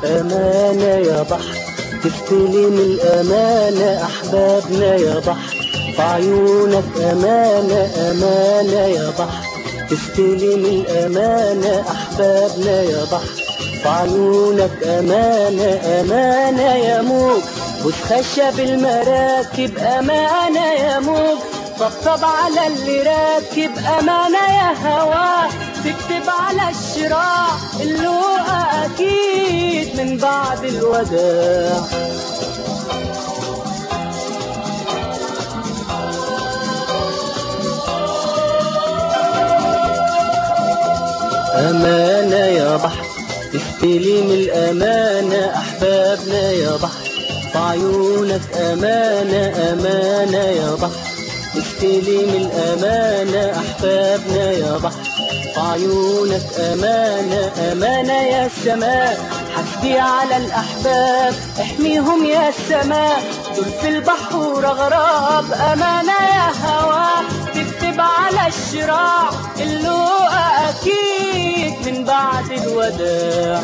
أمانة يا بحر تستلم الأمانة أحبابنا يا بحر في عيونك أمانة أمانة يا بحر تستلم الأمانة أحبابنا يا بحر في عيونك أمانة أمانة يا موج بوس خشب المراكب أمانة يا موج طبطب على اللي راكب أمانة يا هوا تكتب على الشراع اللقا أكيد من بعد الوداع أمانة يا بحر استلم الأمانة أحبابنا يا بحر في عيونك أمانة أمانة يا بحر استلم الأمانة أحبابنا يا بحر في عيونك أمانة أمانة يا السماء حسبي على الأحباب احميهم يا السماء دول في البحر غراب أمانة يا هوا تكتب على الشراع اللقا أكيد من بعد الوداع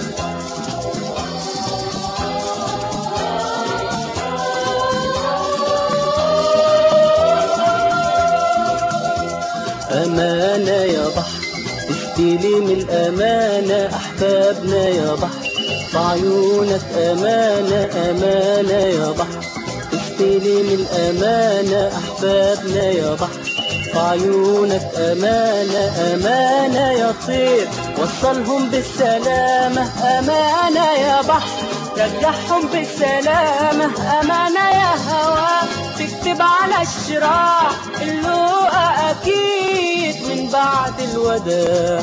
أمانة يا بحر استلم الأمانة أحبابنا يا بحر في عيونك أمانة أمانة يا بحر استلم الأمانة أحبابنا يا بحر في عيونك أمانة أمانة يا طير وصلهم بالسلامة أمانة يا بحر رجعهم بالسلامة أمانة يا هوا تكتب على الشراع اللقا أكيد من بعد الوداع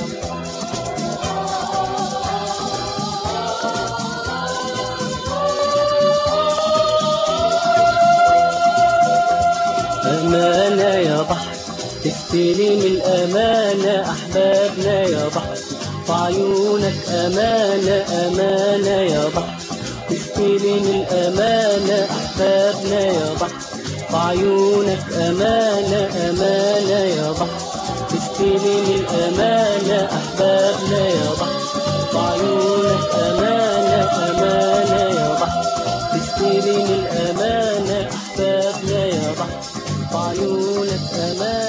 أمانة يا بحر تستلم الأمانة أحبابنا يا بحر في عيونك أمانة أمانة يا بحر تستلم الأمانة أحبابنا يا بحر في عيونك أمانة أمانة يا بحر تستلم الأمانة أحبابنا يا بحر في عيونك أمانة أمانة يا بحر تستلم الأمانة أحبابنا يا بحر في عيونك أمانة